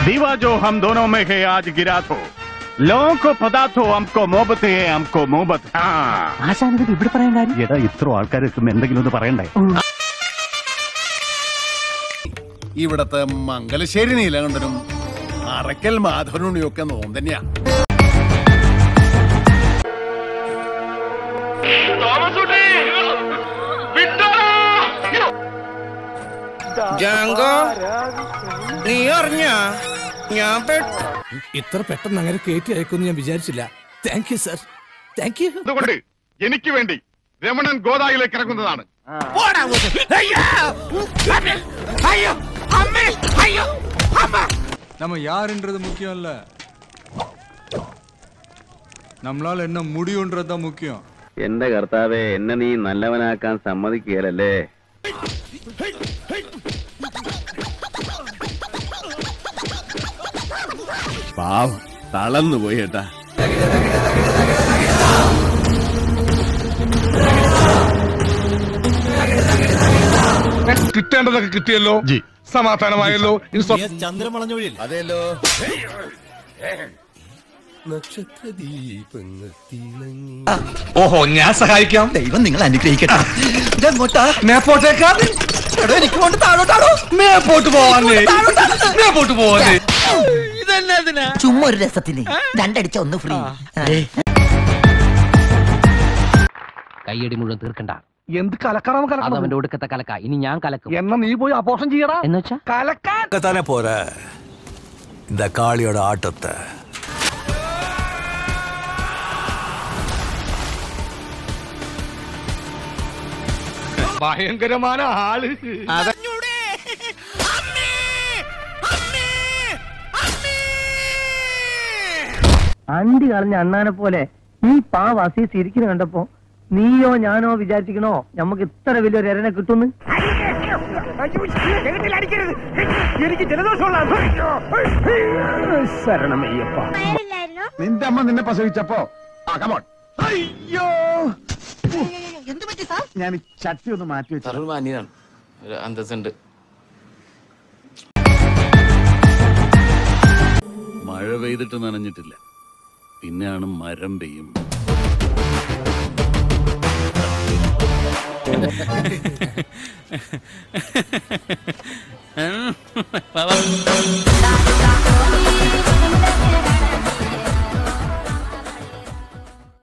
दीवा जो हम दोनों में है आज गिरा तो लोगों को पता तो हमको मोहब्बत है हमको मोहब्बत हाँ ആശാനത് ഇവിടെ പറയാൻ കാര്യം എടാ ഇത്ര ആൾക്കാർ എത്തുമ്പോ എന്തെങ്കിലും ഒന്ന് പറയണ്ടേ ഇവിടത്തെ മംഗലശ്ശേരി നീലകണ്ഠനും അറക്കൽ മാധവനുണിയും ഒക്കെ നോം തന്നെയാ ജാങ്കോ നീ അറിഞ്ഞ ഞാൻ പെട്ടു ഇത്ര പെട്ടെന്ന് അങ്ങനെ കയറ്റി അയക്കുമെന്ന് ഞാൻ വിചാരിച്ചില്ല thank you sir thank you അതുകൊണ്ട് എനിക്ക് വേണ്ടി രമണൻ ഗോദായിലേക്ക് ഇറങ്ങുന്നതാണ് நம்ம யாருன்றது முக்கியம் இல்ல நம்மளால என்ன முடியும்ன்றது தான் முக்கியம் എന്റെ കർത്താവെ എന്നെ നീ നല്ലവനാക്കാൻ സമ്മതിക്കുകയല്ലേ പാവം തളർന്നു പോയി ഏട്ടാ കിട്ടേണ്ടതൊക്കെ കിട്ടിയല്ലോ സമാധാനമായല്ലോ ഇനി സ്വ- അതെല്ലോ ഓഹോ ഞാൻ സഹായിക്കാം ദൈവം നിങ്ങൾ അനുഗ്രഹിക്കട്ടെ മേപ്പോട്ടേക്കാ എനിക്ക് കൊണ്ട് താഴോട്ടാണോ മേപ്പോട്ട് പോവാന്നേ മേപ്പോട്ട് പോവാന്നേ ചുമ്മാ ഒരു രസത്തിന് രണ്ടടിച്ച ഒന്ന് ഫ്രീ കയ്യടി മുഴുവൻ തീർക്കണ്ട എന്ത് കലക്കണം അത് കലക്കണം അവന്റെ ഒടുക്കത്തെ കലക്ക ഇനി ഞാൻ കലക്കും എന്നാ നീ പോയി അപോഷം ചെയ്യടാ എന്ന് വെച്ചാ കലക്കാൻ தானே போற இந்த காளியோட ஆட்டத்தை ഭയങ്കരമായ ആള് അണ്ടി കളഞ്ഞ അണ്ണാനെ പോലെ ഈ പാവ അസീസ് ഇരിക്കുന്ന കണ്ടപ്പോ നീയോ ഞാനോ വിചാരിച്ചിക്കണോ നമുക്ക് ഇത്ര വലിയൊരു എരനെ കിട്ടുന്നു ശരണമയ്യപ്പ നിന്റെ അമ്മ നിന്നെ പ്രസവിച്ചപ്പോ ആ കമോൺ അയ്യോ ഞാൻ ഈ ചട്ടി ഒന്ന് മാറ്റി വെച്ചു മാന്യനാണ് ഒരു അന്തസ്സുണ്ട് മഴ പെയ്തിട്ട് നനഞ്ഞിട്ടില്ല പിന്നെയാണ് മരം പെയ്യും